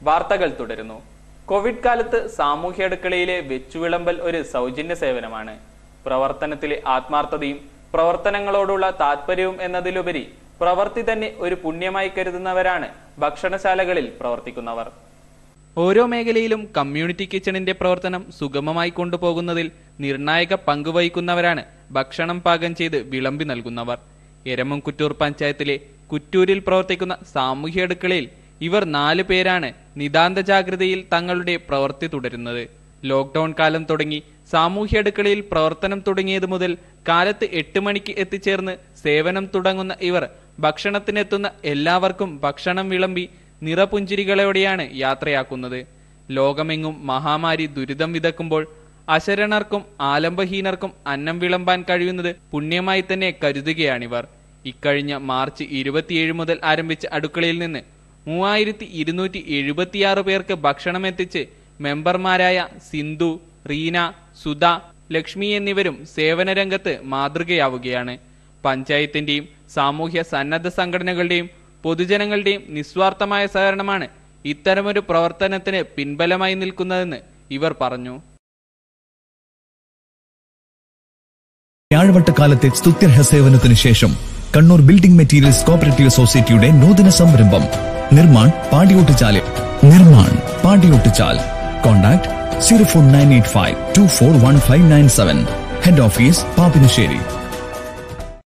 വാർത്തകൾ തുടരുന്നു കോവിഡ് കാലത്ത് സാമൂഹ്യ അടുക്കളയിലെ വെച്ചുവിളമ്പൽ ഒരു സൗജന്യ സേവനമാണ് പ്രവർത്തനത്തിലെ ആത്മാർത്ഥതയും പ്രവർത്തനങ്ങളോടുള്ള താല്പര്യവും എന്നതിലുപരി പ്രവൃത്തി തന്നെ ഒരു പുണ്യമായി കരുതുന്നവരാണ് ഭക്ഷണശാലകളിൽ പ്രവർത്തിക്കുന്നവർ ഓരോ മേഖലയിലും കമ്മ്യൂണിറ്റി കിച്ചണിന്റെ പ്രവർത്തനം സുഗമമായി കൊണ്ടുപോകുന്നതിൽ നിർണായക പങ്ക് വഹിക്കുന്നവരാണ് ഭക്ഷണം പാകം ചെയ്ത് വിളമ്പി നൽകുന്നവർ എരമംകുറ്റൂർ പഞ്ചായത്തിലെ കുറ്റൂരിൽ പ്രവർത്തിക്കുന്ന സാമൂഹ്യ അടുക്കളയിൽ ഇവർ നാലു പേരാണ് നിതാന്ത ജാഗ്രതയിൽ തങ്ങളുടെ പ്രവൃത്തി തുടരുന്നത് ലോക്ക്ഡൌൺ കാലം തുടങ്ങി സാമൂഹ്യ അടുക്കളയിൽ പ്രവർത്തനം തുടങ്ങിയത് മുതൽ കാലത്ത് എട്ട് മണിക്ക് എത്തിച്ചേർന്ന് സേവനം തുടങ്ങുന്ന ഇവർ ഭക്ഷണത്തിനെത്തുന്ന എല്ലാവർക്കും ഭക്ഷണം വിളമ്പി നിറപുഞ്ചിരികളോടെയാണ് യാത്രയാക്കുന്നത് ലോകമെങ്ങും മഹാമാരി ദുരിതം വിതക്കുമ്പോൾ അശരണർക്കും ആലംബഹീനർക്കും അന്നം വിളമ്പാൻ കഴിയുന്നത് പുണ്യമായി തന്നെ കരുതുകയാണിവർ ഇക്കഴിഞ്ഞ മാർച്ച് ഇരുപത്തിയേഴ് മുതൽ ആരംഭിച്ച അടുക്കളയിൽ നിന്ന് മൂവായിരത്തി ഇരുന്നൂറ്റി എഴുപത്തിയാറ് പേർക്ക് ഭക്ഷണം എത്തിച്ച് മെമ്പർമാരായ സിന്ധു റീന സുധ ലക്ഷ്മി എന്നിവരും സേവന രംഗത്ത് മാതൃകയാവുകയാണ് പഞ്ചായത്തിന്റെയും സാമൂഹ്യ സന്നദ്ധ സംഘടനകളുടെയും പൊതുജനങ്ങളുടെയും നിസ്വാർത്ഥമായ സഹകരണമാണ് ഇത്തരമൊരു പ്രവർത്തനത്തിന് പിൻബലമായി നിൽക്കുന്നതെന്ന് ഇവർ പറഞ്ഞു വ്യാഴവട്ടക്കാലത്തെ സ്തുത്യർഹ സേവനത്തിന് ശേഷം കണ്ണൂർ ബിൽഡിംഗ് മെറ്റീരിയൽസ് കോപ്പറേറ്റീവ് സൊസൈറ്റിയുടെ നൂതന സംരംഭം Nirman Padiyottuchal Nirman Padiyottuchal contact zero four nine eight five two four one five nine seven head office Pappinisseri